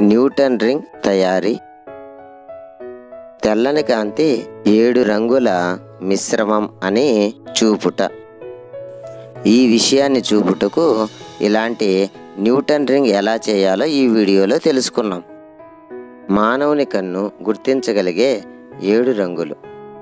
Newton ring తయారీ తెల్లని కాంతి ఏడు రంగుల మిశ్రమం అని చూపుట ఈ విషయాన్ని చూపుటకు ఇలాంటి న్యూటన్ రింగ్ ఎలా చేయాలో ఈ వీడియోలో తెలుసుకున్నాం మానవుని కన్ను గుర్తించగలిగే ఏడు రంగులు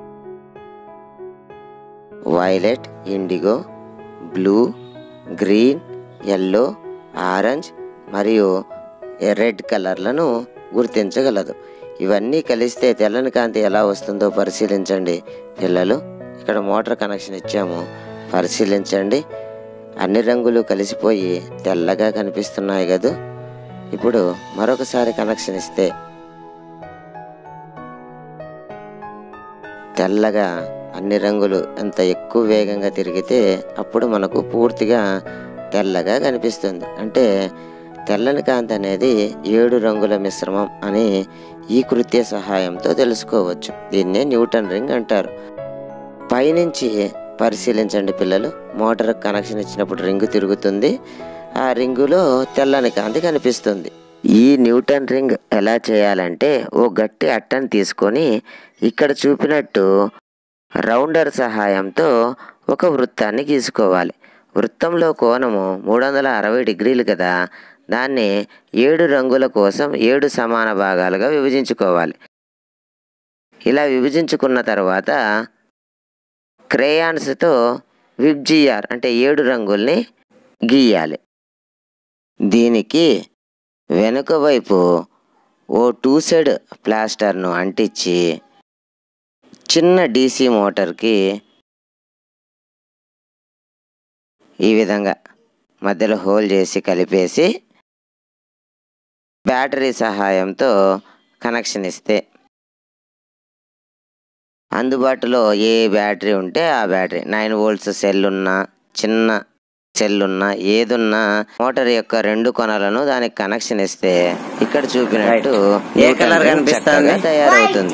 violet indigo blue green yellow orange మరియు రెడ్ కలర్లను గుర్తించగలదు ఇవన్నీ కలిస్తే తెల్లని కాంతి ఎలా వస్తుందో పరిశీలించండి పిల్లలు ఇక్కడ మోటార్ కనెక్షన్ ఇచ్చాము పరిశీలించండి అన్ని రంగులు కలిసిపోయి తెల్లగా కనిపిస్తున్నాయి కదా ఇప్పుడు మరొకసారి కనెక్షన్ ఇస్తే తెల్లగా అన్ని రంగులు ఎంత ఎక్కువ వేగంగా తిరిగితే అప్పుడు మనకు పూర్తిగా తెల్లగా కనిపిస్తుంది అంటే తెల్లని కాంతి అనేది ఏడు రంగుల మిశ్రమం అని ఈ కృత్య సహాయంతో తెలుసుకోవచ్చు దీన్నే న్యూటన్ రింగ్ అంటారు పైనుంచి పరిశీలించండి పిల్లలు మోటార్ కనెక్షన్ ఇచ్చినప్పుడు రింగు తిరుగుతుంది ఆ రింగులో తెల్లని కాంతి కనిపిస్తుంది ఈ న్యూటన్ రింగ్ ఎలా చేయాలంటే ఓ గట్టి అట్టను తీసుకొని ఇక్కడ చూపినట్టు రౌండర్ సహాయంతో ఒక వృత్తాన్ని గీసుకోవాలి వృత్తంలో కోణము మూడు వందల అరవై డిగ్రీలు కదా దాన్ని ఏడు రంగుల కోసం ఏడు సమాన భాగాలుగా విభజించుకోవాలి ఇలా విభజించుకున్న తర్వాత క్రేయాన్స్తో విబ్జిఆర్ అంటే ఏడు రంగుల్ని గీయాలి దీనికి వెనుక వైపు ఓ టూ సైడ్ ప్లాస్టర్ను అంటించి చిన్న డీసీ మోటార్కి ఈ విధంగా మధ్యలో హోల్ చేసి కలిపేసి బ్యాటరీ సహాయంతో కనెక్షన్ ఇస్తే అందుబాటులో ఏ బ్యాటరీ ఉంటే ఆ బ్యాటరీ నైన్ వోల్ట్స్ సెల్ ఉన్నా చిన్న సెల్ ఉన్నా ఏదున్నా మోటార్ యొక్క రెండు కొనలను దానికి కనెక్షన్ ఇస్తే ఇక్కడ చూపినట్టు ఏ కలర్ కనిపిస్తుంది? చక్కగా తయారవుతుంది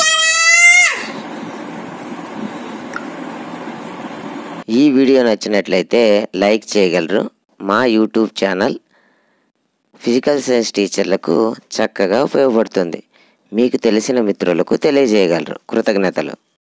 ఈ వీడియో నచ్చినట్లయితే లైక్ చేయగలరు మా యూట్యూబ్ ఛానల్ ఫిజికల్ సైన్స్ టీచర్లకు చక్కగా ఉపయోగపడుతుంది మీకు తెలిసిన మిత్రులకు తెలియజేయగలరు కృతజ్ఞతలు